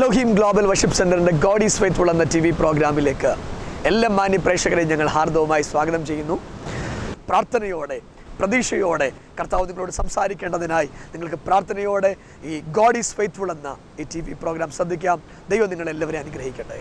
Elohim global worship സെന്ററിന്റെ God is faithful എന്ന T V പ്രോഗ്രാമിലേക്ക് എല്ലാ മാന്യ പ്രേക്ഷകരെയും ഞങ്ങൾ ഹാർദവമായി സ്വാഗതം ചെയ്യുന്നു പ്രാർത്ഥനയോടെ പ്രതീക്ഷയോടെ കർത്താവ് നിങ്ങളോട് സംസാരിക്കേണ്ടതിനായി നിങ്ങൾക്ക് പ്രാർത്ഥനയോടെ ഈ ഗോഡ് ഈസ് ഫെയ്ത്ത്ഫുൾ എന്ന ഈ ടി വി പ്രോഗ്രാം ശ്രദ്ധിക്കാം ദൈവം നിങ്ങളെല്ലാവരെയും അനുഗ്രഹിക്കട്ടെ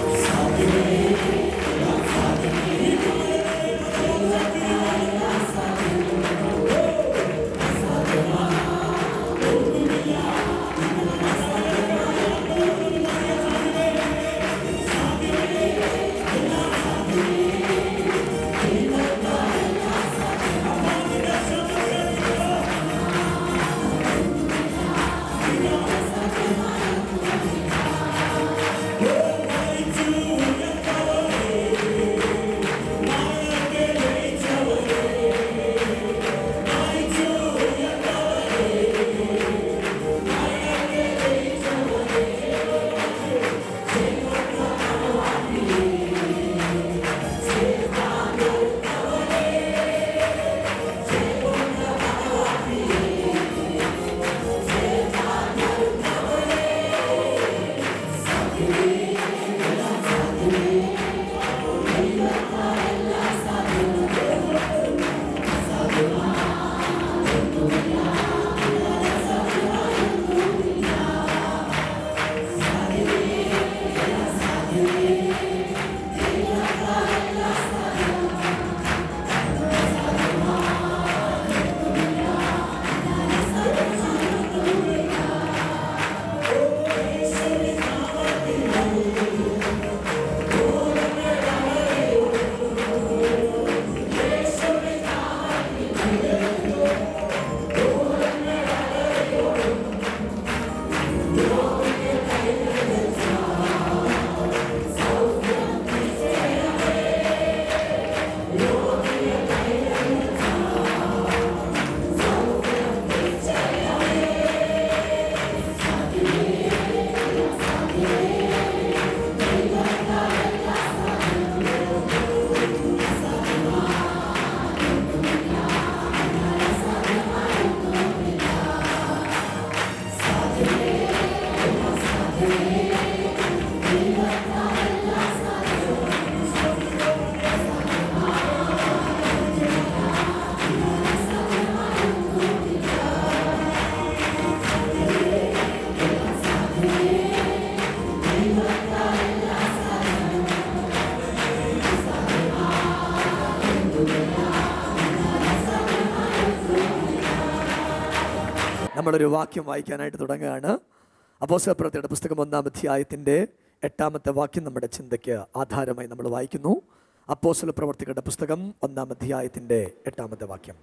നമ്മളൊരു വാക്യം വായിക്കാനായിട്ട് തുടങ്ങുകയാണ് അപ്പോസപ്രവൃത്തിയുടെ പുസ്തകം ഒന്നാം അധ്യായത്തിൻ്റെ എട്ടാമത്തെ വാക്യം നമ്മുടെ ചിന്തയ്ക്ക് ആധാരമായി നമ്മൾ വായിക്കുന്നു അപ്പോസ്തല പ്രവർത്തികളുടെ പുസ്തകം ഒന്നാം അധ്യായത്തിൻ്റെ എട്ടാമത്തെ വാക്യം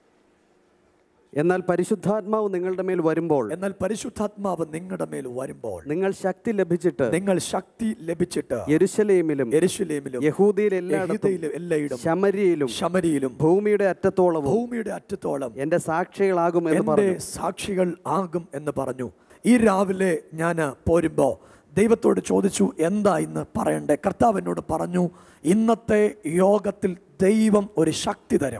എന്നാൽ പരിശുദ്ധാത്മാവ് നിങ്ങളുടെ മേൽ വരുമ്പോൾ എന്നാൽ പരിശുദ്ധാത്മാവ് നിങ്ങളുടെ മേൽ വരുമ്പോൾ നിങ്ങൾ ശക്തി ലഭിച്ചിട്ട് നിങ്ങൾ ശക്തി ലഭിച്ചിട്ട് യെരുശലേമിലും യെരുശലേമിലും യഹൂദിയിൽ എല്ലായിടത്തും യഹൂദയിലും എല്ലായിടും ശമരിയിലും ശമരിയിലും ഭൂമിയുടെ അറ്റത്തോളവും ഭൂമിയുടെ അറ്റത്തോളം എന്റെ സാക്ഷികളാകും എന്ന് എൻ്റെ പറഞ്ഞു സാക്ഷികൾ ആകും എന്ന് പറഞ്ഞു ഈ രാവിലെ ഞാൻ പോരുമ്പോൾ ദൈവത്തോട് ചോദിച്ചു എന്താ ഇന്ന് പറയണ്ടേ കർത്താവ് എന്നോട് പറഞ്ഞു ഇന്നത്തെ യോഗത്തിൽ ദൈവം ഒരു ശക്തി തരും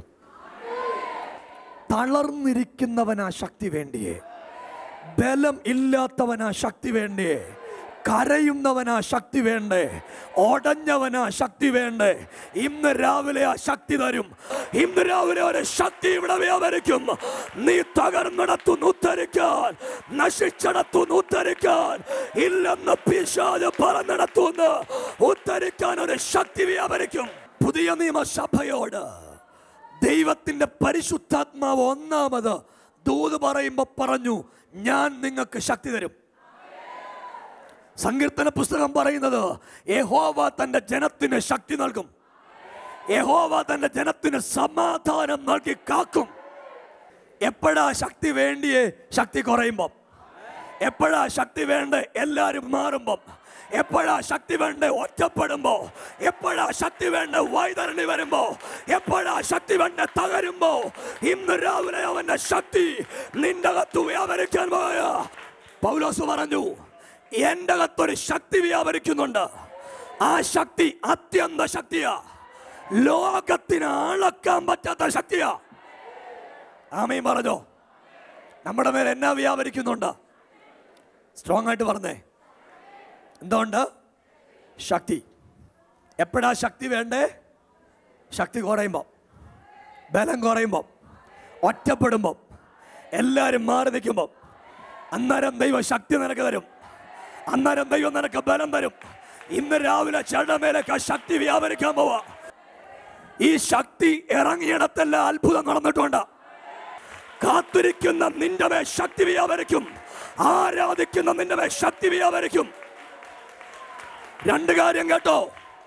തളർന്നിരിക്കുന്നവനാ ശക്തി വേണ്ടിയേ ബലം ഇല്ലാത്തവനാ ശക്തി വേണ്ടിയേ കരയുന്നവനാ ശക്തി വേണ്ടേ ഓടഞ്ഞവനാ ശക്തി വേണ്ടേ ഇന്ന് രാവിലെ ആ ശക്തി തരും ഇന്ന് രാവിലെ ഒരു ശക്തി ഇവിടെ വ്യാപരിക്കും നീ തകർന്നിടത്തുനിന്ന് ഉദ്ധരിക്കാൻ നശിച്ചിടത്തുനിന്ന് ഉദ്ധരിക്കാൻ ഇല്ലെന്ന് പിശാജ് പറഞ്ഞിടത്തുനിന്ന് ഉദ്ധരിക്കാൻ ഒരു ശക്തി വ്യാപരിക്കും പുതിയ നിയമസഭയോട് ദൈവത്തിന്റെ പരിശുദ്ധാത്മാവ് ഒന്നാമത് ദൂത് പറയുമ്പോൾ പറഞ്ഞു ഞാൻ നിങ്ങൾക്ക് ശക്തി തരും സങ്കീർത്തന പുസ്തകം പറയുന്നത് യഹോവ തന്റെ ജനത്തിന് ശക്തി നൽകും യഹോവ തന്റെ ജനത്തിന് സമാധാനം നൽകി കാക്കും എപ്പോഴാ ശക്തി വേണ്ടിയേ ശക്തി കുറയുമ്പം എപ്പോഴാ ശക്തി വേണ്ടേ എല്ലാവരും മാറുമ്പം എപ്പോഴാ ശക്തി വേണ്ടേ ഒറ്റപ്പെടുമ്പോ എപ്പോഴാ ശക്തി വേണ്ട വൈതരണി വരുമ്പോ എപ്പോഴാ ശക്തി വേണ്ട തകരുമ്പോ ഇന്ന് രാവിലെ അവന്റെ ശക്തി നിന്റെ അകത്ത് വ്യാപരിക്കാൻ പോയ പൗലോസ് പറഞ്ഞു എൻ്റെ അകത്തൊരു ശക്തി വ്യാപരിക്കുന്നുണ്ട് ആ ശക്തി അത്യന്ത ശക്തിയാ ലോകത്തിന് അളക്കാൻ പറ്റാത്ത ശക്തിയാ ആമയും പറഞ്ഞോ നമ്മുടെ മേൽ എന്നാ വ്യാപരിക്കുന്നുണ്ട് സ്ട്രോങ് ആയിട്ട് പറഞ്ഞേ എന്തുകൊണ്ട് ശക്തി എപ്പോഴാ ശക്തി വേണ്ടേ ശക്തി കുറയുമ്പോൾ ബലം കുറയുമ്പോൾ ഒറ്റപ്പെടുമ്പോൾ എല്ലാവരും മാറി നിൽക്കുമ്പോൾ അന്നേരം ദൈവം ശക്തി നിനക്ക് തരും അന്നേരം ദൈവം നിനക്ക് ബലം തരും ഇന്ന് രാവിലെ ചടമേലേക്ക് ആ ശക്തി വ്യാപരിക്കാൻ പോവാ ഈ ശക്തി ഇറങ്ങിയിടത്തെല്ലാം അത്ഭുതം നടന്നിട്ടുണ്ട് കാത്തിരിക്കുന്ന നിന്റെ മേൽ ശക്തി വ്യാപരിക്കും ആരാധിക്കുന്ന നിന്റെ മേൽ ശക്തി വ്യാപരിക്കും രണ്ട് കാര്യം കേട്ടോ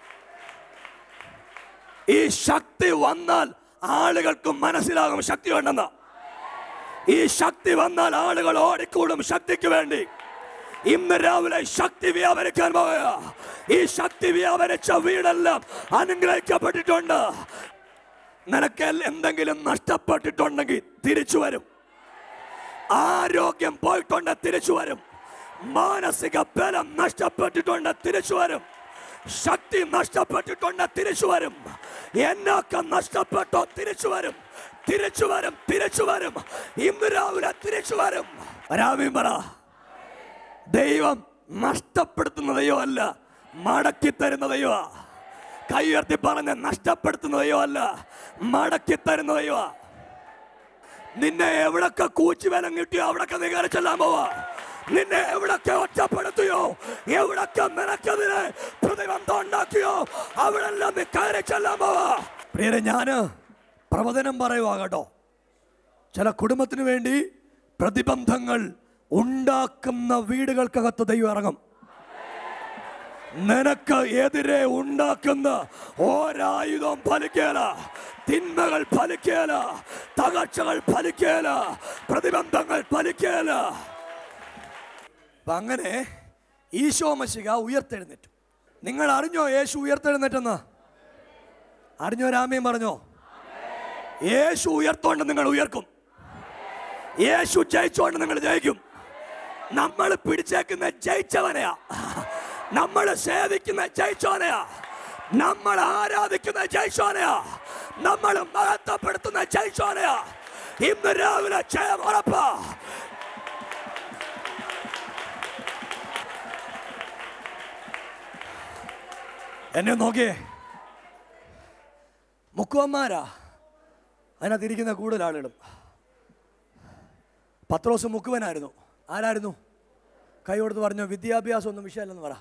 ഈ ശക്തി വന്നാൽ ആളുകൾക്ക് മനസ്സിലാകും ശക്തി വേണ്ടെന്ന് ഈ ശക്തി വന്നാൽ ആളുകൾ ഓടിക്കൂടും ശക്തിക്ക് വേണ്ടി ഇന്ന് രാവിലെ ശക്തി വ്യാപരിക്കാൻ പോവുക ഈ ശക്തി വ്യാപരിച്ച വീടെല്ലാം അനുഗ്രഹിക്കപ്പെട്ടിട്ടുണ്ട് നിനക്ക് എന്തെങ്കിലും നഷ്ടപ്പെട്ടിട്ടുണ്ടെങ്കിൽ തിരിച്ചു വരും ആരോഗ്യം പോയിട്ടുണ്ട് തിരിച്ചു വരും മാനസിക ബലം നഷ്ടപ്പെട്ടിട്ടുണ്ട് തിരിച്ചു വരും ശക്തി നഷ്ടപ്പെട്ടിട്ടുണ്ട് തിരിച്ചു വരും എന്നൊക്കെ നഷ്ടപ്പെട്ടോ തിരിച്ചു വരും തിരിച്ചു വരും തിരിച്ചു വരും ഇന്ന് രാവിലെ തിരിച്ചു വരും രാമീൻ പറ ദൈവം നഷ്ടപ്പെടുത്തുന്ന ദൈവമല്ല മടക്കി തരുന്ന ദൈവ കൈ ഉയർത്തി പറഞ്ഞ് നഷ്ടപ്പെടുത്തുന്ന ദൈവമല്ല മടക്കി തരുന്ന ദൈവ നിന്നെ എവിടൊക്കെ കൂച്ചി ബലം കിട്ടിയോ അവിടൊക്കെ നീ കയറി ചെല്ലാൻ പോവാ നിന്നെ എവിടൊക്കെ ഒറ്റപ്പെടുത്തിയോ എവിടൊക്കെ നിനക്കതിനെ പ്രതിബന്ധം ഉണ്ടാക്കിയോ അവിടെല്ലാം നീ കയറി ചെല്ലാൻ പോവാ പ്രിയരെ ഞാന് പ്രവചനം പറയുവാ കേട്ടോ ചില കുടുംബത്തിന് വേണ്ടി പ്രതിബന്ധങ്ങൾ ഉണ്ടാക്കുന്ന വീടുകൾക്കകത്ത് ദൈവം ഇറങ്ങും നിനക്ക് എതിരെ ഉണ്ടാക്കുന്ന ഒരായുധം ഫലിക്കേല തിന്മകൾ ഫലിക്കേല തകർച്ചകൾ ഫലിക്കേല പ്രതിബന്ധങ്ങൾ ഫലിക്കേല അപ്പൊ അങ്ങനെ ഈശോ മശിക ഉയർത്തെഴുന്നേറ്റു നിങ്ങൾ അറിഞ്ഞോ യേശു ഉയർത്തെഴുന്നേറ്റെന്ന് അറിഞ്ഞോ രാമയും പറഞ്ഞോ യേശു ഉയർത്തോണ്ട് നിങ്ങൾ ഉയർക്കും യേശു ജയിച്ചോണ്ട് നിങ്ങൾ ജയിക്കും നമ്മൾ പിടിച്ചേക്കുന്ന ജയിച്ചവനെയാ നമ്മൾ സേവിക്കുന്ന ജയിച്ചോനെയാ നമ്മൾ ആരാധിക്കുന്ന ജയിച്ചോനെയാ നമ്മൾ മഹത്വപ്പെടുത്തുന്ന ജയിച്ചോനെയാ ഇന്ന് രാവിലെ ജയം ഉറപ്പാ എന്നെ നോക്കിയേ മുക്കുവന്മാരാ അതിനകത്ത് ഇരിക്കുന്ന കൂടുതൽ ആളുകളും പത്രോസ് മുക്കുവനായിരുന്നു ആരായിരുന്നു കൈ കൊടുത്ത് പറഞ്ഞു വിദ്യാഭ്യാസം ഒന്നും വിഷയമല്ലെന്ന് പറ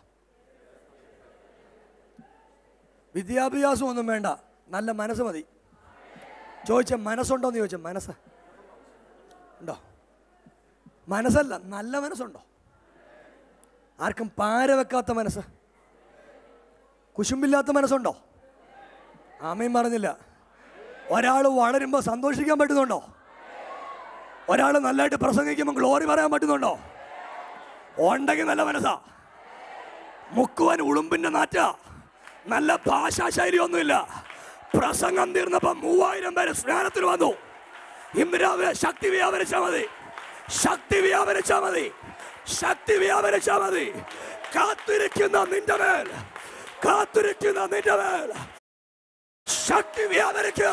വിദ്യാഭ്യാസം ഒന്നും വേണ്ട നല്ല മനസ്സ് മതി ചോദിച്ച മനസ്സുണ്ടോ എന്ന് ചോദിച്ച മനസ്സ് ഉണ്ടോ മനസ്സല്ല നല്ല മനസ്സുണ്ടോ ആർക്കും പാര വെക്കാത്ത മനസ്സ് കുശുമ്പില്ലാത്ത മനസ്സുണ്ടോ ആമയും പറഞ്ഞില്ല ഒരാൾ വളരുമ്പോൾ സന്തോഷിക്കാൻ പറ്റുന്നുണ്ടോ ഒരാൾ നല്ലതായിട്ട് പ്രസംഗിക്കുമ്പോൾ ഗ്ലോറി പറയാൻ പറ്റുന്നുണ്ടോ ഉണ്ടെങ്കിൽ നല്ല മനസ്സാ മുക്കുവൻ ഉളുമ്പിന്റെ നാറ്റ നല്ല ഭാഷാശൈലി ഒന്നുമില്ല പ്രസംഗം തീർന്നപ്പോ മൂവായിരം പേര് സ്നാനത്തിൽ വന്നു ഇന്ന് രാവിലെ ശക്തി വ്യാപരിച്ചാ മതി ശക്തി വ്യാപരിച്ചാ മതി ശക്തി വ്യാപരിച്ചാ മതി കാത്തിരിക്കുന്ന നിന്റെ മേൽ കാത്തിരിക്കുന്ന നിന്റെ മേൽ ശക്തി വ്യാപരിക്കുക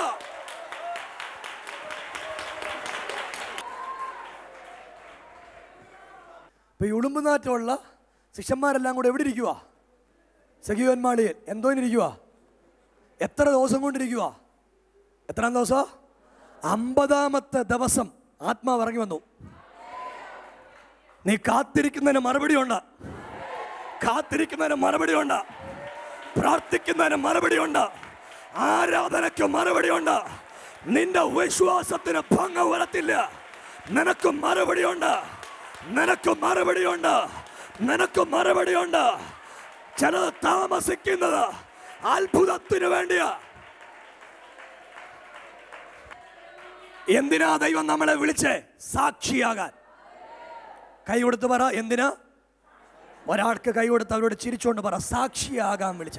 ഇപ്പൊ ഈ ഉടുമ്പുനാറ്റമുള്ള ശിഷ്യന്മാരെല്ലാം കൂടെ എവിടെ ഇരിക്കുക സഖിവന്മാളിയിൽ എന്തോന്നിരിക്കുക എത്ര ദിവസം കൊണ്ടിരിക്കുക എത്രാം ദിവസം അമ്പതാമത്തെ ദിവസം ആത്മാവ് ഇറങ്ങി വന്നു നീ കാത്തിരിക്കുന്നതിന് മറുപടി ഉണ്ട് കാത്തിരിക്കുന്നതിന് മറുപടി ഉണ്ട് പ്രാർത്ഥിക്കുന്നതിന് മറുപടി ഉണ്ട് ആരാധനയ്ക്ക് മറുപടി ഉണ്ട് നിന്റെ വിശ്വാസത്തിന് ഭംഗം വരത്തില്ല നിനക്ക് മറുപടി ഉണ്ട് നിനക്ക് മറുപടി ഉണ്ട് നിനക്ക് മറുപടി ഉണ്ട് ചിലത് താമസിക്കുന്നത് അത്ഭുതത്തിന് വേണ്ടിയാ എന്തിനാ ദൈവം നമ്മളെ വിളിച്ചേ സാക്ഷിയാകാൻ കൈ കൊടുത്ത് പറ എന്തിനാ ഒരാൾക്ക് കൈ കൊടുത്ത് അവരോട് ചിരിച്ചുകൊണ്ട് പറ സാക്ഷിയാകാൻ വിളിച്ച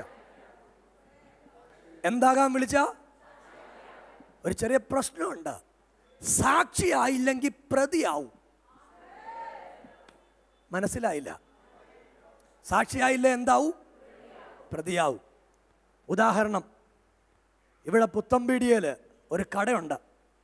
എന്താകാൻ വിളിച്ച ഒരു ചെറിയ പ്രശ്നമുണ്ട് സാക്ഷിയായില്ലെങ്കിൽ പ്രതിയാവും മനസ്സിലായില്ല സാക്ഷിയായില്ല എന്താവും പ്രതിയാവും ഉദാഹരണം ഇവിടെ പുത്തമ്പീടിയയിൽ ഒരു കടയുണ്ട്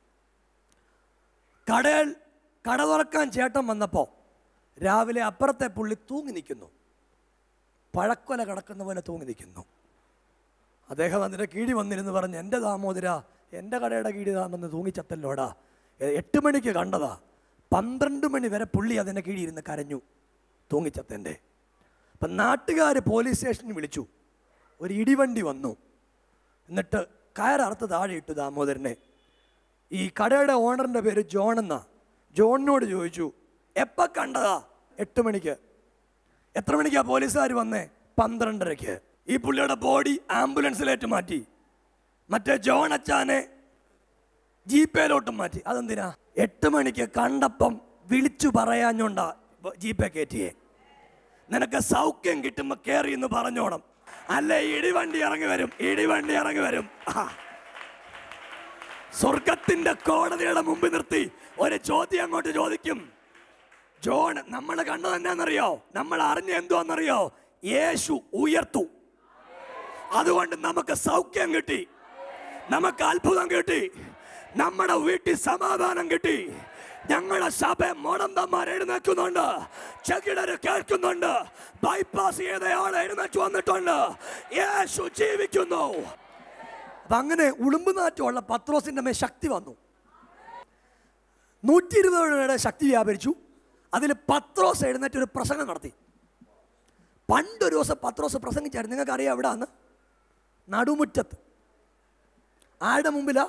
കടയിൽ കട തുറക്കാൻ ചേട്ടൻ വന്നപ്പോൾ രാവിലെ അപ്പുറത്തെ പുള്ളി തൂങ്ങി നിൽക്കുന്നു പഴക്കൊല കിടക്കുന്ന പോലെ തൂങ്ങി നിൽക്കുന്നു അദ്ദേഹം അതിൻ്റെ കീഴി വന്നിരുന്ന് പറഞ്ഞ് എൻ്റെ ദാമോദര എൻ്റെ കടയുടെ കീഴി താമെന്ന് തൂങ്ങിച്ചത്തല്ലോടാ എ- എട്ട് മണിക്ക് കണ്ടതാ പന്ത്രണ്ട് മണി വരെ പുള്ളി അതിൻ്റെ കീഴി ഇരുന്ന് കരഞ്ഞു തൂങ്ങിച്ചത്തൻ്റെ അപ്പം നാട്ടുകാർ പോലീസ് സ്റ്റേഷനിൽ വിളിച്ചു ഒരു ഇടിവണ്ടി വന്നു എന്നിട്ട് കയററുത്ത് താഴെ ഇട്ടു ദാമോദരനെ ഈ കടയുടെ ഓണറിൻ്റെ പേര് ജോൺ എന്നാ ജോണിനോട് ചോദിച്ചു എപ്പോൾ കണ്ടതാ എട്ട് മണിക്ക് എത്ര മണിക്കാ പോലീസുകാർ വന്നേ പന്ത്രണ്ടരയ്ക്ക് ഈ പുള്ളിയുടെ ബോഡി ആംബുലൻസിലേറ്റ് മാറ്റി മറ്റേ ജോൺ അച്ചാനെ ജീപ്പയിലോട്ടും മാറ്റി അതെന്തിനാ എട്ട് മണിക്ക് കണ്ടപ്പം വിളിച്ചു പറയാഞ്ഞോണ്ടാ ജീപ്പേ കയറ്റിയേ നിനക്ക് സൗഖ്യം കിട്ടുമ്പോൾ കയറി എന്ന് പറഞ്ഞോണം അല്ലെ ഇടിവണ്ടി ഇറങ്ങി വരും ഇടിവണ്ടി ഇറങ്ങി വരും ആ. സ്വർഗത്തിന്റെ കോടതിയുടെ മുമ്പിൽ നിർത്തി ഒരു ചോദ്യം അങ്ങോട്ട് ചോദിക്കും ജോൺ നമ്മൾ കണ്ടത് എന്നാന്നറിയോ നമ്മൾ അറിഞ്ഞ എന്തുവാന്നറിയോ യേശു ഉയർത്തു അതുകൊണ്ട് നമുക്ക് സൗഖ്യം കിട്ടി നമുക്ക് അത്ഭുതം കിട്ടി നമ്മുടെ വീട്ടിൽ സമാധാനം കിട്ടി ഞങ്ങളുടെ സഭ മോടന്തന്മാർ എഴുന്നേൽക്കുന്നുണ്ട് ചെകിടര് കേൾക്കുന്നുണ്ട് ബൈപ്പാസ് ചെയ്തയാൾ എഴുന്നേറ്റ് വന്നിട്ടുണ്ട് യേശു ജീവിക്കുന്നു അപ്പൊ അങ്ങനെ ഉളുമ്പുനാറ്റമുള്ള പത്രോസിന്റെ മേൽ ശക്തി വന്നു നൂറ്റി ഇരുപത് ശക്തി വ്യാപരിച്ചു അതിൽ പത്രോസ് എഴുന്നേറ്റ് ഒരു പ്രസംഗം നടത്തി പണ്ടൊരു ദിവസം പത്രോസ് പ്രസംഗിച്ചായിരുന്നു നിങ്ങൾക്ക് അറിയാം എവിടാന്ന് നടുമുറ്റത്ത് ആരുടെ മുമ്പിലാ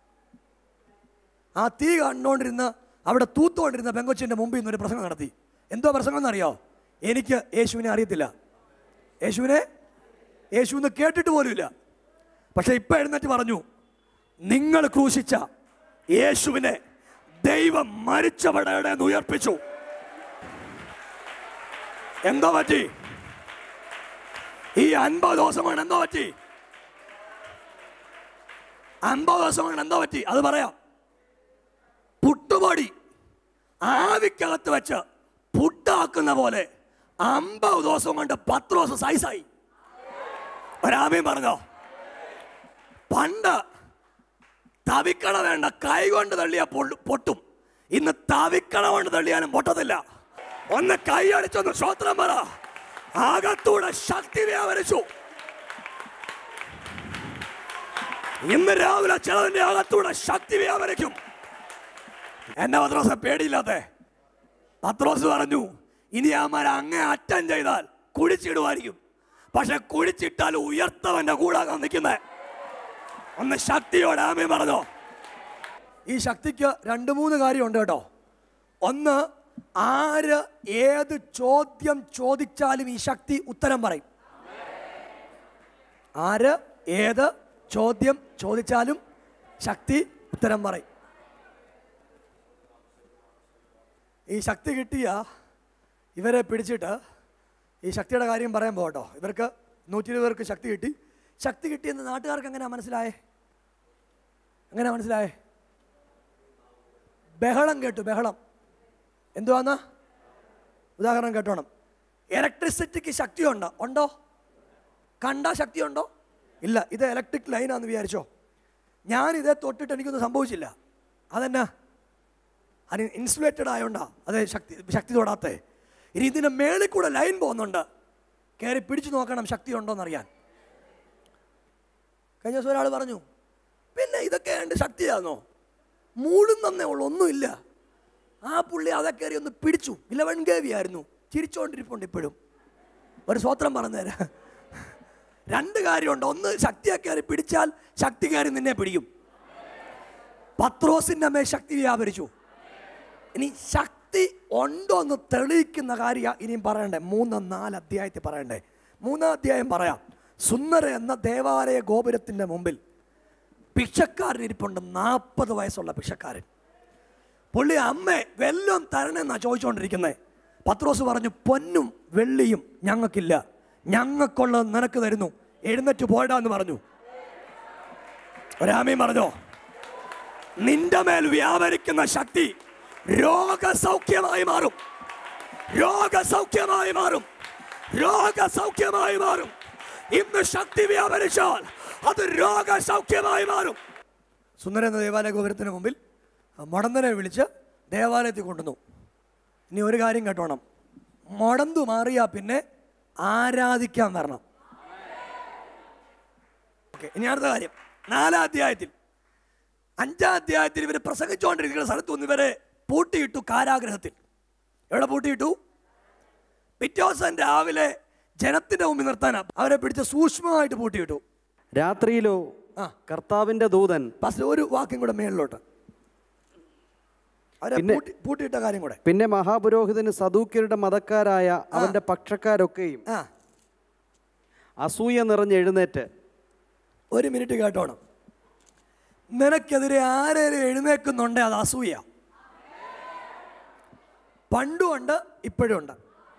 ആ തീ കണ്ടുകൊണ്ടിരുന്ന അവിടെ തൂത്തുകൊണ്ടിരുന്ന പെങ്കൊച്ചിൻ്റെ മുമ്പിൽ നിന്ന് ഒരു പ്രസംഗം നടത്തി എന്തോ പ്രസംഗം എന്നറിയോ എനിക്ക് യേശുവിനെ അറിയത്തില്ല യേശുവിനെ യേശുവിന് കേട്ടിട്ട് പോലുമില്ല പക്ഷെ ഇപ്പം എഴുന്നേറ്റ് പറഞ്ഞു നിങ്ങൾ ക്രൂശിച്ച യേശുവിനെ ദൈവം മരിച്ചവടെ ഉയർപ്പിച്ചു എന്തോ പറ്റി ഈ അൻപത് ദിവസമാണ് എന്തോ പറ്റി അൻപത് ദിവസമാണ് എന്തോ പറ്റി അത് പറയാം പുട്ടുപൊടി ആവിക്കകത്ത് വെച്ച് പുട്ടാക്കുന്ന പോലെ അമ്പത് ദിവസം കൊണ്ട് പത്ത് ദിവസം സൈസായി ഒരാമയും പറഞ്ഞോ പണ്ട് തവിക്കണ വേണ്ട കൈ കൊണ്ട് തള്ളിയാ പൊള്ളു- പൊട്ടും ഇന്ന് തവിക്കണ കൊണ്ട് തള്ളിയാലും പൊട്ടത്തില്ല ഒന്ന് കൈ അടിച്ചൊന്ന് ശ്രോത്രം പറ അകത്തൂടെ ശക്തി വ്യാപരിച്ചു ഇന്ന് രാവിലെ ചിലതിന്റെ അകത്തൂടെ ശക്തി വ്യാപരിക്കും എന്നെ പത്രോസ് പേടിയില്ലാത്ത പത്രോസ് പറഞ്ഞു ഇനി അമാർ അങ്ങേ അറ്റം ചെയ്താൽ കുഴിച്ചിടുമായിരിക്കും പക്ഷെ കുഴിച്ചിട്ടാൽ ഉയർത്തവന്റെ കൂടാകാൻ നിൽക്കുന്നേ ഒന്ന് ശക്തിയോടെ ആമേ പറഞ്ഞോ ഈ ശക്തിക്ക് രണ്ട് മൂന്ന് കാര്യമുണ്ട് കേട്ടോ ഒന്ന് ആര് ഏത് ചോദ്യം ചോദിച്ചാലും ഈ ശക്തി ഉത്തരം പറയും ആര് ഏത് ചോദ്യം ചോദിച്ചാലും ശക്തി ഉത്തരം പറയും ഈ ശക്തി കിട്ടിയ ഇവരെ പിടിച്ചിട്ട് ഈ ശക്തിയുടെ കാര്യം പറയാൻ പോകട്ടോ ഇവർക്ക് നൂറ്റി ഇരുപത് പേർക്ക് ശക്തി കിട്ടി ശക്തി കിട്ടിയെന്ന് നാട്ടുകാർക്ക് എങ്ങനെയാ മനസ്സിലായേ എങ്ങനെയാ മനസ്സിലായേ ബഹളം കേട്ടു ബഹളം എന്തുവാന്ന് ഉദാഹരണം കേട്ടോണം ഇലക്ട്രിസിറ്റിക്ക് ശക്തിയുണ്ടോ ഉണ്ടോ കണ്ട ശക്തിയുണ്ടോ ഇല്ല ഇത് ഇലക്ട്രിക് ലൈനാന്ന് വിചാരിച്ചോ ഞാൻ ഇതേ തൊട്ടിട്ട് എനിക്കൊന്നും സംഭവിച്ചില്ല അതെന്നാ അത് ഇൻസുലേറ്റഡ് ആയോണ്ടാ അതെ ശക്തി ശക്തി തൊടാത്തേ ഇനി ഇതിൻ്റെ മേളിൽ കൂടെ ലൈൻ പോകുന്നുണ്ട് കയറി പിടിച്ചു നോക്കണം ശക്തി ഉണ്ടോയെന്നറിയാൻ കഴിഞ്ഞ ദിവസം ഒരാൾ പറഞ്ഞു പിന്നെ ഇതൊക്കെ ഉണ്ട് ശക്തിയാണോ മൂടുന്നേ ഉള്ളൂ ഒന്നുമില്ല ആ പുള്ളി അതെ കയറി ഒന്ന് പിടിച്ചു ഇലവൻ കേവി ആയിരുന്നു ചിരിച്ചോണ്ടിരിപ്പുണ്ട് ഇപ്പോഴും ഒരു സ്വത്രം പറഞ്ഞുതരാം രണ്ട് കാര്യമുണ്ട് ഒന്ന് ശക്തിയെ കയറി പിടിച്ചാൽ ശക്തി കയറി നിന്നെ പിടിക്കും പത്രോസിൻ്റെ മേൽ ശക്തി വ്യാപരിച്ചു ഇനി ശക്തി ഉണ്ടോ എന്ന് തെളിയിക്കുന്ന കാര്യം ഇനിയും പറയണ്ടേ മൂന്ന് നാല് അധ്യായത്തിൽ പറയണ്ടേ മൂന്നാം അധ്യായം പറയാം സുന്ദര എന്ന ദേവാലയ ഗോപുരത്തിൻ്റെ മുമ്പിൽ ഭിക്ഷക്കാരൻ ഇരിപ്പുണ്ട് നാൽപ്പത് വയസ്സുള്ള ഭിക്ഷക്കാരൻ പുള്ളി അമ്മേ വെല്ലം തരണമെന്നാ ചോദിച്ചുകൊണ്ടിരിക്കുന്നത് പത്രോസ് പറഞ്ഞു പൊന്നും വെള്ളിയും ഞങ്ങൾക്കില്ല ഞങ്ങൾക്കുള്ളത് നിനക്ക് തരുന്നു എഴുന്നേറ്റ് പോയിടാന്ന് പറഞ്ഞു ഒരാമയും പറഞ്ഞോ നിന്റെ മേൽ വ്യാപരിക്കുന്ന ശക്തി രോഗസൗഖ്യമായി മാറും രോഗസൗഖ്യമായി മാറും രോഗസൗഖ്യമായി മാറും ഇന്ന് ശക്തി വ്യാപരിച്ചാൽ അത് രോഗസൗഖ്യമായി മാറും സുന്ദര എന്ന ദേവാലയ ഗോപുരത്തിന് മുമ്പിൽ മുടന്തനെ വിളിച്ച് ദേവാലയത്തിൽ കൊണ്ടുവന്നു ഇനി ഒരു കാര്യം കേട്ടോണം മുടന്തു മാറിയാ പിന്നെ ആരാധിക്കാൻ വരണം ഓക്കെ ഇനി അടുത്ത കാര്യം നാലാം അധ്യായത്തിൽ അഞ്ചാം അധ്യായത്തിൽ ഇവർ പ്രസംഗിച്ചുകൊണ്ടിരിക്കുന്ന സ്ഥലത്ത് ഒന്ന് ഇവരെ പൂട്ടിയിട്ടു കാരാഗ്രഹത്തിൽ എവിടെ പൂട്ടിയിട്ടു പിറ്റേ ദിവസം രാവിലെ ജനത്തിന്റെ മുമ്പിൽ നിർത്താനാ അവരെ പിടിച്ച് സൂക്ഷ്മമായിട്ട് പൂട്ടിയിട്ടു രാത്രിയിലോ ആ. കർത്താവിന്റെ ദൂതൻ പക്ഷെ ഒരു വാക്കും കൂടെ മേളിലോട്ട് അവരെ പിന്നെ- പൂട്ടി പൂട്ടിയിട്ട കാര്യം കൂടെ പിന്നെ മഹാപുരോഹിതന് സദൂക്യരുടെ മതക്കാരായ അവന്റെ പക്ഷക്കാരൊക്കെയും ആ അസൂയ നിറഞ്ഞ് എഴുന്നേറ്റ് ഒരു മിനിറ്റ് കേട്ടോണം നിനക്കെതിരെ ആരേലും എഴുന്നേക്കുന്നുണ്ട് അത് അസൂയ പണ്ടും ഉണ്ട് ഇപ്പോഴും ഉണ്ട്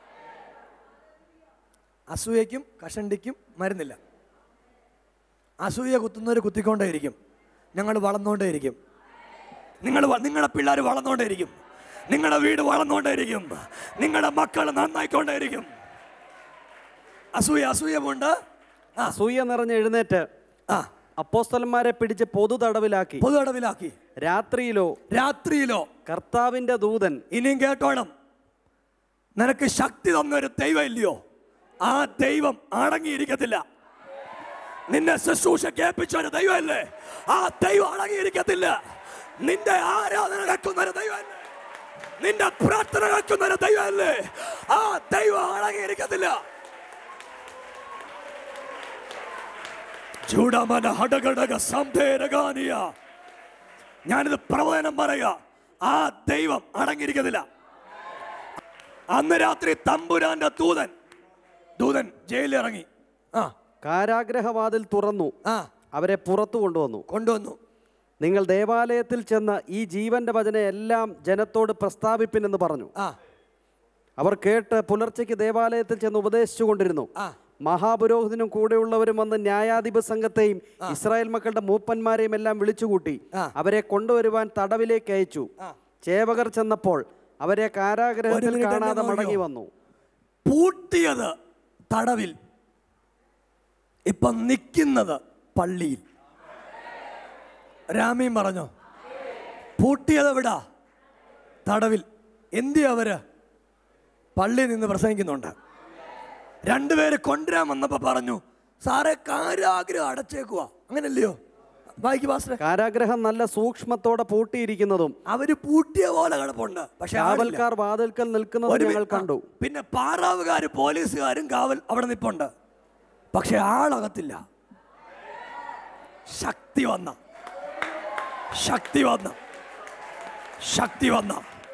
അസൂയയ്ക്കും കഷണ്ടിക്കും മരുന്നില്ല അസൂയ കുത്തുന്നവർ കുത്തിക്കൊണ്ടേയിരിക്കും ഞങ്ങൾ വളർന്നുകൊണ്ടേയിരിക്കും നിങ്ങൾ നിങ്ങളുടെ പിള്ളേർ വളർന്നുകൊണ്ടേയിരിക്കും നിങ്ങളുടെ വീട് വളർന്നുകൊണ്ടേയിരിക്കും നിങ്ങളുടെ മക്കൾ നന്നായിക്കൊണ്ടേയിരിക്കും അസൂയ അസൂയമുണ്ട് ആ അസൂയ നിറഞ്ഞ് എഴുന്നേറ്റ് ആ അപ്പോസ്തലന്മാരെ പിടിച്ച് പൊതു തടവിലാക്കി പൊതു അടവിലാക്കി രാത്രിയിലോ രാത്രിയിലോ കർത്താവിന്റെ ദൂതൻ ഇനിയും കേട്ടോണം നിനക്ക് ശക്തി തന്നൊരു ദൈവം ഇല്ലയോ ആ ദൈവം അടങ്ങിയിരിക്കത്തില്ല നിന്നെ ശുശ്രൂഷ കേൾപ്പിച്ച ഒരു ദൈവമല്ലേ ആ ദൈവം അടങ്ങിയിരിക്കത്തില്ല നിന്റെ ആരാധന കേൾക്കുന്ന ഒരു ദൈവമല്ലേ നിന്റെ പ്രാർത്ഥന കേൾക്കുന്ന ഒരു ദൈവമല്ലേ ആ ദൈവം അടങ്ങിയിരിക്കത്തില്ല ചൂടമന ഹടഘടക സംഭേരഗാനിയ ഞാനിത് പ്രവചനം പറയുക ആ ദൈവം അടങ്ങിയിരിക്കത്തില്ല അന്ന് രാത്രി തമ്പുരാന്റെ ദൂതൻ ദൂതൻ ജയിലിൽ ഇറങ്ങി ആ കാരാഗ്രഹവാതിൽ തുറന്നു ആ അവരെ പുറത്തു കൊണ്ടുവന്നു കൊണ്ടുവന്നു നിങ്ങൾ ദേവാലയത്തിൽ ചെന്ന് ഈ ജീവന്റെ വചനം എല്ലാം ജനത്തോട് പ്രസ്താവിപ്പിനെന്ന് പറഞ്ഞു ആ അവർ കേട്ട് പുലർച്ചയ്ക്ക് ദേവാലയത്തിൽ ചെന്ന് ഉപദേശിച്ചു കൊണ്ടിരുന്നു ആ മഹാപുരോഹിതനും കൂടെയുള്ളവരും വന്ന് ന്യായാധിപ സംഘത്തെയും ഇസ്രായേൽ മക്കളുടെ മൂപ്പന്മാരെയും എല്ലാം വിളിച്ചുകൂട്ടി ആ. അവരെ കൊണ്ടുവരുവാൻ തടവിലേക്ക് അയച്ചു ആ. ചേവകർ ചെന്നപ്പോൾ അവരെ കാരാഗ്രഹത്തിൽ ഒരു മിനിറ്റ് കാണാതെ എന്നെ മടങ്ങി നോക്കിയോ? വന്നു പൂട്ടിയത് തടവിൽ ഇപ്പൊ നിൽക്കുന്നത് പള്ളിയിൽ രാമീൻ പറഞ്ഞോ പൂട്ടിയത് എവിടാ തടവിൽ എന്തി അവര് പള്ളിയിൽ നിന്ന് പ്രസംഗിക്കുന്നുണ്ട് രണ്ടുപേര് കൊണ്ടുവരാൻ വന്നപ്പോ പറഞ്ഞു സാറേ കാരാഗ്രഹം അടച്ചേക്കുവാ അങ്ങനല്ലയോ വായിക്ക് പാസ്റ്ററെ കാരാഗ്രഹം നല്ല സൂക്ഷ്മത്തോടെ പൂട്ടിയിരിക്കുന്നതും അവര് പൂട്ടിയ പോലെ കിടപ്പുണ്ട് പക്ഷെ ആളില്ല. കാവൽക്കാർ വാതിൽക്കൽ നിൽക്കുന്നത് ഒരു ഞങ്ങൾ മി- കണ്ടു ആ, പിന്നെ പാറാവുകാര് പോലീസുകാരും കാവൽ അവിടെ നിപ്പുണ്ട് പക്ഷെ ആളകത്തില്ല ശക്തി വന്ന ശക്തി വന്ന ശക്തി വന്ന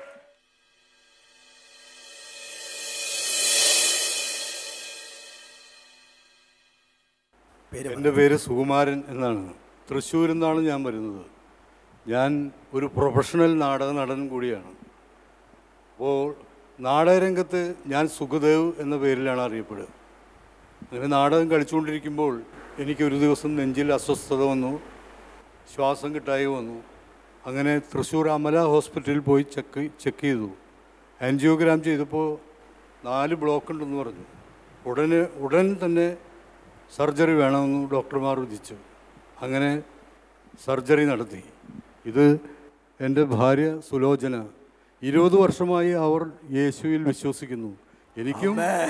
പേര് എൻ്റെ പേര് സുകുമാരൻ എന്നാണ് തൃശ്ശൂരിൽ നിന്നാണ് ഞാൻ വരുന്നത് ഞാൻ ഒരു പ്രൊഫഷണൽ നാടക നടൻ കൂടിയാണ് അപ്പോൾ നാടകരംഗത്ത് ഞാൻ സുഖദേവ് എന്ന പേരിലാണ് അറിയപ്പെടുക അങ്ങനെ നാടകം കളിച്ചുകൊണ്ടിരിക്കുമ്പോൾ എനിക്കൊരു ദിവസം നെഞ്ചിൽ അസ്വസ്ഥത വന്നു ശ്വാസം കിട്ടായി വന്നു അങ്ങനെ തൃശ്ശൂർ അമല ഹോസ്പിറ്റലിൽ പോയി ചെക്ക് ചെക്ക് ചെയ്തു ആൻജിയോഗ്രാം ചെയ്തപ്പോൾ നാല് ബ്ലോക്ക് ഉണ്ടെന്ന് പറഞ്ഞു ഉടനെ ഉടൻ തന്നെ സർജറി വേണമെന്ന് ഡോക്ടർമാർ വിധിച്ചു അങ്ങനെ സർജറി നടത്തി ഇത് എൻ്റെ ഭാര്യ സുലോചന ഇരുപത് വർഷമായി അവർ യേശുവിൽ വിശ്വസിക്കുന്നു എനിക്കും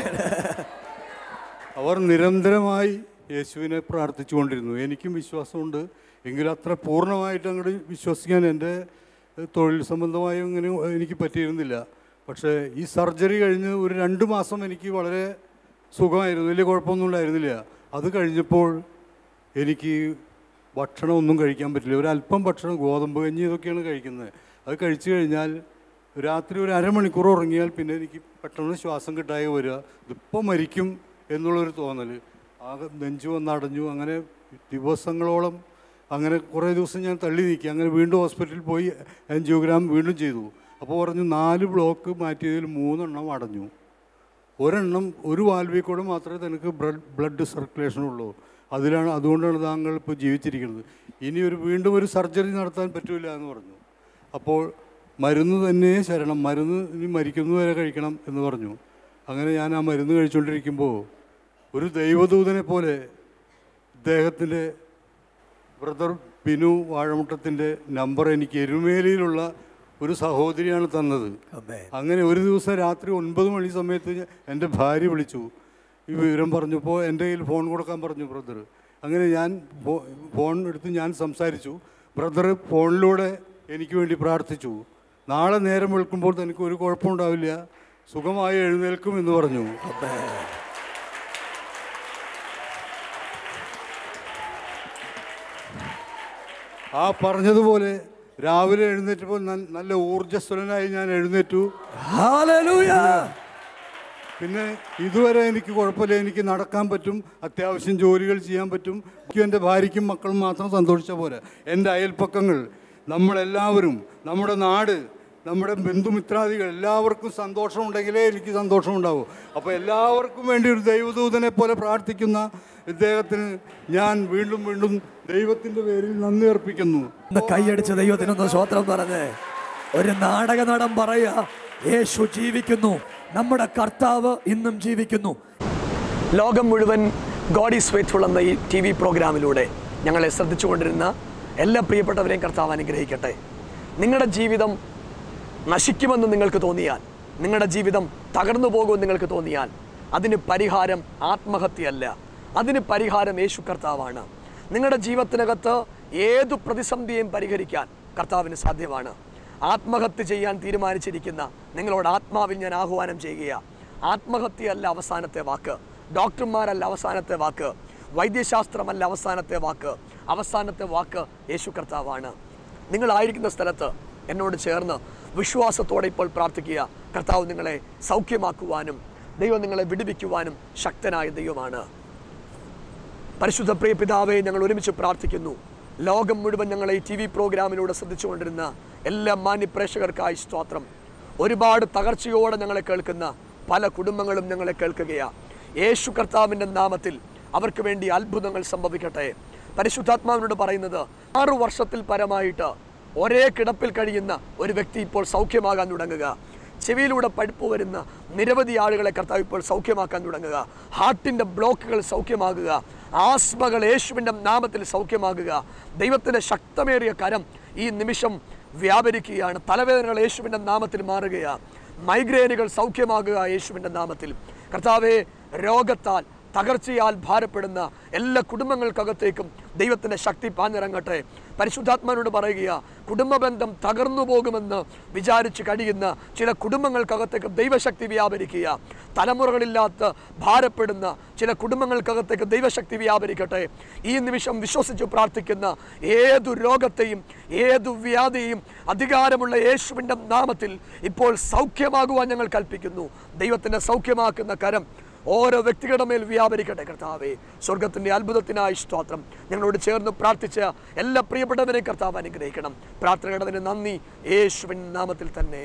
അവർ നിരന്തരമായി യേശുവിനെ പ്രാർത്ഥിച്ചുകൊണ്ടിരുന്നു എനിക്കും വിശ്വാസമുണ്ട് എങ്കിലും അത്ര പൂർണ്ണമായിട്ട് അങ്ങോട്ട് വിശ്വസിക്കാൻ എൻ്റെ ഏഹ്, തൊഴിൽ സംബന്ധമായി അങ്ങനെ എനിക്ക് പറ്റിയിരുന്നില്ല പക്ഷേ ഈ സർജറി കഴിഞ്ഞ് ഒരു രണ്ട് മാസം എനിക്ക് വളരെ സുഖമായിരുന്നു വലിയ കുഴപ്പമൊന്നും ഉണ്ടായിരുന്നില്ല അത് കഴിഞ്ഞപ്പോൾ എനിക്ക് ഭക്ഷണം ഒന്നും കഴിക്കാൻ പറ്റില്ല ഒരു അല്പം ഭക്ഷണം ഗോതമ്പ് കഞ്ഞി ഇതൊക്കെയാണ് കഴിക്കുന്നത് അത് കഴിച്ചു കഴിഞ്ഞാൽ രാത്രി ഒരു അരമണിക്കൂർ ഉറങ്ങിയാൽ പിന്നെ എനിക്ക് പെട്ടെന്ന് ശ്വാസം കിട്ടാതെ വരിക ഇതിപ്പോൾ മരിക്കും എന്നുള്ളൊരു തോന്നൽ ആകെ നെഞ്ചു വന്നടഞ്ഞു അങ്ങനെ ദിവസങ്ങളോളം അങ്ങനെ കുറേ ദിവസം ഞാൻ തള്ളി നീക്കി അങ്ങനെ വീണ്ടും ഹോസ്പിറ്റലിൽ പോയി ആൻജിയോഗ്രാം വീണ്ടും ചെയ്തു അപ്പോൾ പറഞ്ഞു നാല് ബ്ലോക്ക് മാറ്റിയതിൽ മൂന്നെണ്ണം അടഞ്ഞു ഒരെണ്ണം ഒരു വാൽവിൽ കൂടെ മാത്രമേ തനിക്ക് ബ്ലഡ് ബ്ലഡ് സർക്കുലേഷൻ ഉള്ളൂ അതിലാണ് അതുകൊണ്ടാണ് താങ്കൾ ഇപ്പോൾ ജീവിച്ചിരിക്കുന്നത് ഇനി ഒരു വീണ്ടും ഒരു സർജറി നടത്താൻ പറ്റില്ല എന്ന് പറഞ്ഞു അപ്പോൾ മരുന്ന് തന്നെ ശരണം മരുന്ന് ഇനി മരിക്കുന്നവരെ കഴിക്കണം എന്ന് പറഞ്ഞു അങ്ങനെ ഞാൻ ആ മരുന്ന് കഴിച്ചുകൊണ്ടിരിക്കുമ്പോൾ ഒരു ദൈവദൂതനെ പോലെ ഇദ്ദേഹത്തിൻ്റെ ബ്രദർ ബിനു വാഴമുട്ടത്തിൻ്റെ നമ്പർ എനിക്ക് എരുമേലിയിലുള്ള ഒരു സഹോദരിയാണ് തന്നത് അമ്മേ. അങ്ങനെ ഒരു ദിവസം രാത്രി ഒൻപത് മണി സമയത്ത് ഞാൻ- എൻ്റെ ഭാര്യ വിളിച്ചു ഈ വിവരം പറഞ്ഞപ്പോൾ എൻ്റെ കയ്യിൽ ഫോൺ കൊടുക്കാൻ പറഞ്ഞു ബ്രദർ അങ്ങനെ ഞാൻ ഫോ- ഫോൺ എടുത്ത് ഞാൻ സംസാരിച്ചു ബ്രദർ ഫോണിലൂടെ എനിക്ക് വേണ്ടി പ്രാർത്ഥിച്ചു നാളെ നേരം വെളുക്കുമ്പോൾ തനിക്ക് ഒരു കുഴപ്പമുണ്ടാവില്ല സുഖമായി എഴുന്നേൽക്കും എന്ന് പറഞ്ഞു ആ പറഞ്ഞതുപോലെ രാവിലെ എഴുന്നേറ്റപ്പോൾ നൻ- നല്ല ഊർജ്ജസ്വലനായി ഞാൻ എഴുന്നേറ്റു Hallelujah. പിന്നെ ഇതുവരെ എനിക്ക് കുഴപ്പമില്ല എനിക്ക് നടക്കാൻ പറ്റും അത്യാവശ്യം ജോലികൾ ചെയ്യാൻ പറ്റും എനിക്കും എൻ്റെ ഭാര്യയ്ക്കും മക്കളും മാത്രം സന്തോഷിച്ച പോലെ എൻ്റെ അയൽപ്പക്കങ്ങൾ നമ്മളെല്ലാവരും നമ്മുടെ നാട് നമ്മുടെ ബന്ധുമിത്രാദികൾ എല്ലാവർക്കും സന്തോഷമുണ്ടെങ്കിലേ എനിക്ക് സന്തോഷമുണ്ടാവും അപ്പോൾ എല്ലാവർക്കും വേണ്ടി ഒരു ദൈവദൂതനെ പോലെ പ്രാർത്ഥിക്കുന്ന ഇദ്ദേഹത്തിന് ഞാൻ വീണ്ടും വീണ്ടും ദൈവത്തിൻ്റെ പേരിൽ നന്ദി അർപ്പിക്കുന്നു ഒന്ന് കൈയടിച്ച ദൈവത്തിനൊന്ന് സ്വോത്രം പറഞ്ഞ് ഒരു നാടക നടൻ പറയുക യേശു ജീവിക്കുന്നു നമ്മുടെ കർത്താവ് ഇന്നും ജീവിക്കുന്നു ലോകം മുഴുവൻ ഗോഡ് ഈസ് ഫെയ്ത്ത്ഫുൾ എന്ന ഈ ടി വി പ്രോഗ്രാമിലൂടെ ഞങ്ങളെ ശ്രദ്ധിച്ചുകൊണ്ടിരുന്ന എല്ലാ പ്രിയപ്പെട്ടവരെയും കർത്താവ് അനുഗ്രഹിക്കട്ടെ നിങ്ങളുടെ ജീവിതം നശിക്കുമെന്ന് നിങ്ങൾക്ക് തോന്നിയാൽ നിങ്ങളുടെ ജീവിതം തകർന്നു പോകുമെന്ന് നിങ്ങൾക്ക് തോന്നിയാൽ അതിന് പരിഹാരം ആത്മഹത്യയല്ല അതിന് പരിഹാരം യേശു കർത്താവാണ് നിങ്ങളുടെ ജീവിതത്തിനകത്ത് ഏതു പ്രതിസന്ധിയെയും പരിഹരിക്കാൻ കർത്താവിന് സാധ്യമാണ് ആത്മഹത്യ ചെയ്യാൻ തീരുമാനിച്ചിരിക്കുന്ന നിങ്ങളോട് ആത്മാവിൽ ഞാൻ ആഹ്വാനം ചെയ്യുക ആത്മഹത്യയല്ല അവസാനത്തെ വാക്ക് ഡോക്ടർമാരല്ല അവസാനത്തെ വാക്ക് വൈദ്യശാസ്ത്രമല്ല അവസാനത്തെ വാക്ക് അവസാനത്തെ വാക്ക് യേശു കർത്താവാണ് നിങ്ങളായിരിക്കുന്ന സ്ഥലത്ത് എന്നോട് ചേർന്ന് വിശ്വാസത്തോടെ ഇപ്പോൾ പ്രാർത്ഥിക്കുക കർത്താവ് നിങ്ങളെ സൗഖ്യമാക്കുവാനും ദൈവം നിങ്ങളെ വിടുവിക്കുവാനും ശക്തനായ ദൈവമാണ് പരിശുദ്ധ പ്രിയ പിതാവെ ഞങ്ങൾ ഒരുമിച്ച് പ്രാർത്ഥിക്കുന്നു ലോകം മുഴുവൻ ഞങ്ങളെ ഈ ടി വി പ്രോഗ്രാമിലൂടെ ശ്രദ്ധിച്ചുകൊണ്ടിരുന്ന എല്ലാ മാന്യപ്രേക്ഷകർക്കായി സ്തോത്രം ഒരുപാട് തകർച്ചയോടെ ഞങ്ങളെ കേൾക്കുന്ന പല കുടുംബങ്ങളും ഞങ്ങളെ കേൾക്കുകയാണ് യേശു കർത്താവിൻ്റെ നാമത്തിൽ അവർക്ക് വേണ്ടി അത്ഭുതങ്ങൾ സംഭവിക്കട്ടെ പരിശുദ്ധാത്മാവിനോട് പറയുന്നത് ആറു വർഷത്തിൽ പരമായിട്ട് ഒരേ കിടപ്പിൽ കഴിയുന്ന ഒരു വ്യക്തി ഇപ്പോൾ സൗഖ്യമാകാൻ തുടങ്ങുക ചെവിയിലൂടെ പഴുപ്പ് വരുന്ന നിരവധി ആളുകളെ കർത്താവ് ഇപ്പോൾ സൗഖ്യമാക്കാൻ തുടങ്ങുക ഹാർട്ടിൻ്റെ ബ്ലോക്കുകൾ സൗഖ്യമാകുക ആസ്മകൾ യേശുവിൻ്റെ നാമത്തിൽ സൗഖ്യമാകുക ദൈവത്തിൻ്റെ ശക്തമേറിയ കരം ഈ നിമിഷം വ്യാപരിക്കുകയാണ് തലവേദനകൾ യേശുവിൻ്റെ നാമത്തിൽ മാറുകയാണ് മൈഗ്രെയിനുകൾ സൗഖ്യമാകുക യേശുവിൻ്റെ നാമത്തിൽ കർത്താവെ രോഗത്താൽ തകർച്ചയാൽ ഭാരപ്പെടുന്ന എല്ലാ കുടുംബങ്ങൾക്കകത്തേക്കും ദൈവത്തിൻ്റെ ശക്തി പാഞ്ഞിറങ്ങട്ടെ പരിശുദ്ധാത്മാനോട് പറയുക കുടുംബബന്ധം തകർന്നു പോകുമെന്ന് വിചാരിച്ച് കഴിയുന്ന ചില കുടുംബങ്ങൾക്കകത്തേക്ക് ദൈവശക്തി വ്യാപരിക്കുക തലമുറകളില്ലാത്ത ഭാരപ്പെടുന്ന ചില കുടുംബങ്ങൾക്കകത്തേക്ക് ദൈവശക്തി വ്യാപരിക്കട്ടെ ഈ നിമിഷം വിശ്വസിച്ച് പ്രാർത്ഥിക്കുന്ന ഏതു രോഗത്തെയും ഏതു വ്യാധിയും അധികാരമുള്ള യേശുവിൻ്റെ നാമത്തിൽ ഇപ്പോൾ സൗഖ്യമാകുവാൻ ഞങ്ങൾ കൽപ്പിക്കുന്നു ദൈവത്തിൻ്റെ സൗഖ്യമാക്കുന്ന കരം ഓരോ വ്യക്തികളുടെ മേൽ വ്യാപരിക്കട്ടെ കർത്താവേ സ്വർഗത്തിൻ്റെ അത്ഭുതത്തിനായി സ്തോത്രം ഞങ്ങളോട് ചേർന്ന് പ്രാർത്ഥിച്ച എല്ലാ പ്രിയപ്പെട്ടവരെ കർത്താവ് അനുഗ്രഹിക്കണം പ്രാർത്ഥനയുടെ നന്ദി യേശുവിൻ നാമത്തിൽ തന്നെ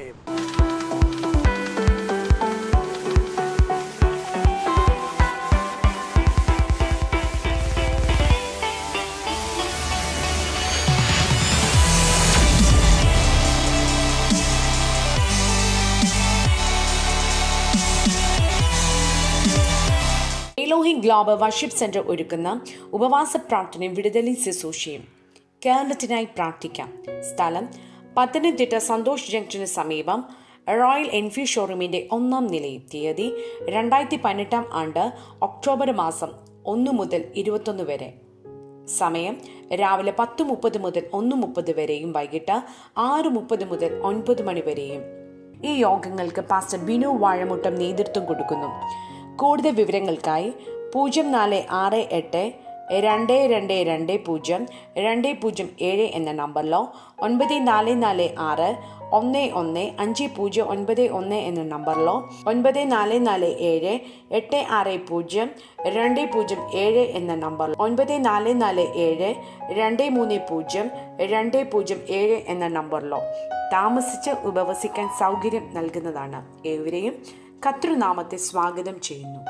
എലോഹിം ഗ്ലോബൽ വർഷിപ്പ് സെന്റർ ഒരുക്കുന്ന ഉപവാസ പ്രാർത്ഥനയും വിടുതലും ശുശ്രൂഷയും കേരളത്തിനായി പ്രാർത്ഥിക്കാം സ്ഥലം പത്തനംതിട്ട സന്തോഷ് ജംഗ്ഷന് സമീപം റോയൽ എൻഫീൽഡ് ഷോറൂമിന്റെ ഒന്നാം നിലയിൽ തീയതി രണ്ടായിരത്തി പതിനെട്ടാം ആണ്ട് ഒക്ടോബർ മാസം ഒന്ന് മുതൽ ഇരുപത്തൊന്ന് വരെ സമയം രാവിലെ പത്ത് മുപ്പത് മുതൽ ഒന്ന് മുപ്പത് വരെയും വൈകിട്ട് ആറ് മുപ്പത് മുതൽ ഒൻപത് മണി വരെയും ഈ യോഗങ്ങൾക്ക് പാസ്റ്റർ ബിനു വാഴമുട്ടം നേതൃത്വം കൊടുക്കുന്നു കൂടുതൽ വിവരങ്ങൾക്കായി പൂജ്യം നാല് ആറ് എട്ട് രണ്ട് രണ്ട് രണ്ട് പൂജ്യം രണ്ട് പൂജ്യം ഏഴ് എന്ന നമ്പറിലോ ഒൻപത് നാല് നാല് ആറ് ഒന്ന് ഒന്ന് അഞ്ച് പൂജ്യം ഒൻപത് ഒന്ന് എന്ന നമ്പറിലോ ഒൻപത് നാല് നാല് ഏഴ് എട്ട് ആറ് പൂജ്യം രണ്ട് പൂജ്യം ഏഴ് എന്ന നമ്പറിലോ ഒൻപത് നാല് നാല് ഏഴ് രണ്ട് മൂന്ന് പൂജ്യം രണ്ട് പൂജ്യം ഏഴ് എന്ന നമ്പറിലോ താമസിച്ച് ഉപവസിക്കാൻ സൗകര്യം നൽകുന്നതാണ് ഏവരെയും കർത്തൃനാമത്തെ സ്വാഗതം ചെയ്യുന്നു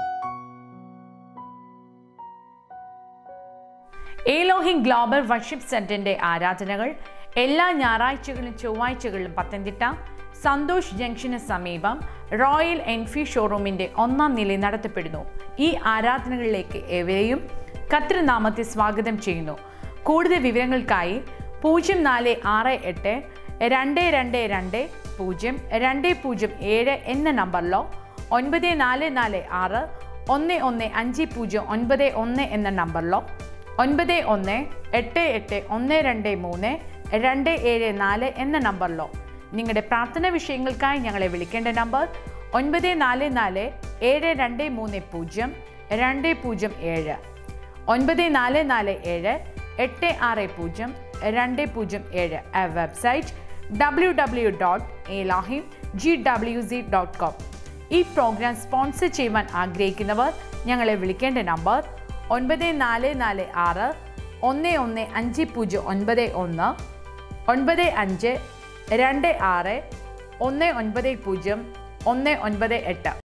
ഏലോഹിം ഗ്ലോബൽ വർഷിപ്പ് സെന്ററിന്റെ ആരാധനകൾ എല്ലാ ഞായറാഴ്ചകളും ചൊവ്വാഴ്ചകളിലും പത്തനംതിട്ട സന്തോഷ് ജംഗ്ഷന് സമീപം റോയൽ എൻഫീൽഡ് ഷോറൂമിന്റെ ഒന്നാം നിലയിൽ നടത്തപ്പെടുന്നു ഈ ആരാധനകളിലേക്ക് ഏവരെയും കർത്തൃനാമത്തെ സ്വാഗതം ചെയ്യുന്നു കൂടുതൽ വിവരങ്ങൾക്കായി പൂജ്യം നാല് ആറ് എട്ട് രണ്ട് രണ്ട് രണ്ട് പൂജ്യം രണ്ട് പൂജ്യം ഏഴ് എന്ന നമ്പറിലോ ഒൻപത് നാല് നാല് ആറ് ഒന്ന് ഒന്ന് അഞ്ച് പൂജ്യം ഒൻപത് ഒന്ന് എന്ന നമ്പറിലോ ഒൻപത് ഒന്ന് എട്ട് എട്ട് ഒന്ന് രണ്ട് മൂന്ന് രണ്ട് ഏഴ് നാല് എന്ന നമ്പറിലോ നിങ്ങളുടെ പ്രാർത്ഥന വിഷയങ്ങൾക്കായി ഞങ്ങളെ വിളിക്കേണ്ട നമ്പർ ഒൻപത് നാല് നാല് ഏഴ് രണ്ട് മൂന്ന് പൂജ്യം രണ്ട് പൂജ്യം ഏഴ് ഒൻപത് നാല് നാല് ഏഴ് എട്ട് ആറ് പൂജ്യം രണ്ട് പൂജ്യം ഏഴ് website W W dot Elohim G W C dot com ഈ പ്രോഗ്രാം സ്പോൺസർ ചെയ്യുവാൻ ആഗ്രഹിക്കുന്നവർ ഞങ്ങളെ വിളിക്കേണ്ട നമ്പർ ഒൻപത് നാല് നാല് ആറ് ഒന്ന് ഒന്ന് അഞ്ച് പൂജ്യം ഒൻപത് ഒന്ന് ഒൻപത് അഞ്ച് രണ്ട് ആറ് ഒന്ന് ഒൻപത് പൂജ്യം ഒന്ന് ഒൻപത് എട്ട്